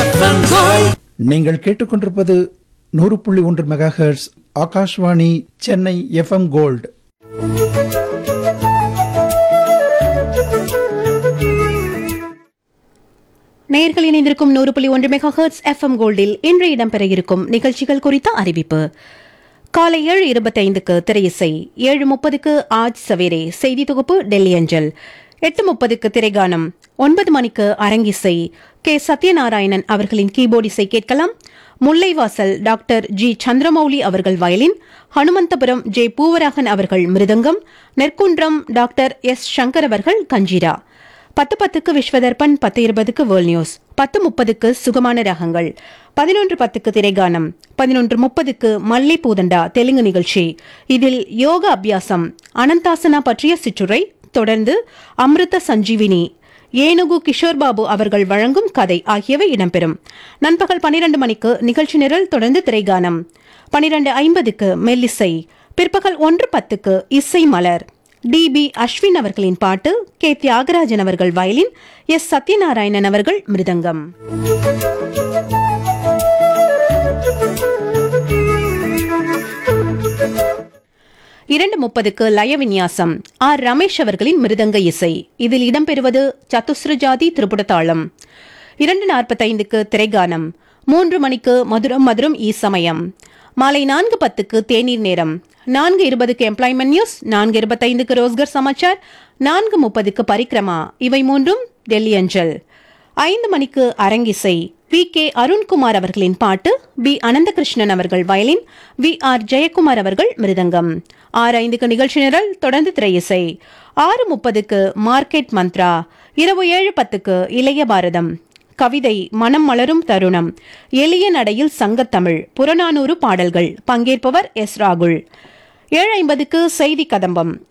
FM Gold. நீங்கள் கேட்டுக்கொண்டிருப்பது நூறு புள்ளி ஒன்று mega hertz Akashvani Chennai FM gold நேயர்கள் இணைந்திருக்கும் நூறு புள்ளி ஒன்று மெகா ஹெர்ட்ஸ் எஃப்எம் கோல்டில் இன்று இடம்பெற இருக்கும் நிகழ்ச்சிகள் குறித்த அறிவிப்பு காலை ஏழு இருபத்தைந்துக்கு திரையிசை ஏழு முப்பதுக்கு ஆஜ் சவேரே செய்தி தொகுப்பு டெல்லி அஞ்சல் எட்டு முப்பதுக்கு திரைகானம் ஒன்பது மணிக்கு அரங்கிசை கே சத்யநாராயணன் அவர்களின் கீபோர்ட் இசை கேட்கலாம் முல்லைவாசல் டாக்டர் ஜி சந்திரமௌலி அவர்கள் வயலின் ஹனுமந்தபுரம் ஜே பூவராகன் அவர்கள் மிருதங்கம் நெற்குன்றம் டாக்டர் எஸ் சங்கர் அவர்கள் கஞ்சிரா பத்து பத்துக்கு விஸ்வதர்பன் பத்து இருபதுக்கு வேர்ல்ட் நியூஸ் பத்து முப்பதுக்கு சுகமான ராகங்கள் பதினொன்று பத்துக்கு திரைகானம் பதினொன்று முப்பதுக்கு மல்லி பூதண்டா தெலுங்கு நிகழ்ச்சி இதில் யோக அபியாசம் அனந்தாசனா பற்றிய சிற்றுரை தொடர்ந்து அமிர்த சஞ்சீவினி ஏனுகு கிஷோர் பாபு அவர்கள் வழங்கும் கதை ஆகியவை இடம்பெறும் நண்பகல் பனிரெண்டு மணிக்கு நிகழ்ச்சி நிரல் தொடர்ந்து திரைகானம் பனிரெண்டு ஐம்பதுக்கு மெல்லிசை பிற்பகல் ஒன்று பத்துக்கு இசை மலர் டி பி அஸ்வின் அவர்களின் பாட்டு கே தியாகராஜன் அவர்கள் வயலின் எஸ் சத்யநாராயணன் அவர்கள் மிருதங்கம் இரண்டு முப்பதுக்கு லய விநியாசம் ஆர் ரமேஷ் அவர்களின் மிருதங்க இசை இதில் இடம்பெறுவது சத்துஸ்ரஜாதி திரிபுடத்தாளம் இரண்டு நாற்பத்தைந்துக்கு திரைகானம் மூன்று மணிக்கு மதுரம் மதுரம் ஈ சமயம் மாலை நான்கு பத்துக்கு தேநீர் நேரம் நான்கு இருபதுக்கு எம்ப்ளாய்மெண்ட் நியூஸ் நான்கு இருபத்தைந்துக்கு ரோஸ்கர் சமாச்சார் நான்கு முப்பதுக்கு பரிக்ரமா இவை மூன்றும் டெல்லி அஞ்சல் ஐந்து மணிக்கு அரங்கிசை வி கே அருண்குமார் அவர்களின் பாட்டு பி அனந்தகிருஷ்ணன் அவர்கள் வயலின் வி ஆர் ஜெயக்குமார் அவர்கள் மிருதங்கம் ஆறு ஐந்துக்கு நிகழ்ச்சி நிரல் தொடர்ந்து திரையிசை ஆறு முப்பதுக்கு மார்க்கெட் மந்த்ரா இரவு ஏழு பத்துக்கு இளைய பாரதம் கவிதை மனம் மலரும் தருணம் எளிய நடையில் சங்கத்தமிழ் புறநானூறு பாடல்கள் பங்கேற்பவர் எஸ் ராகுல் ஏழு ஐம்பதுக்கு செய்தி கதம்பம்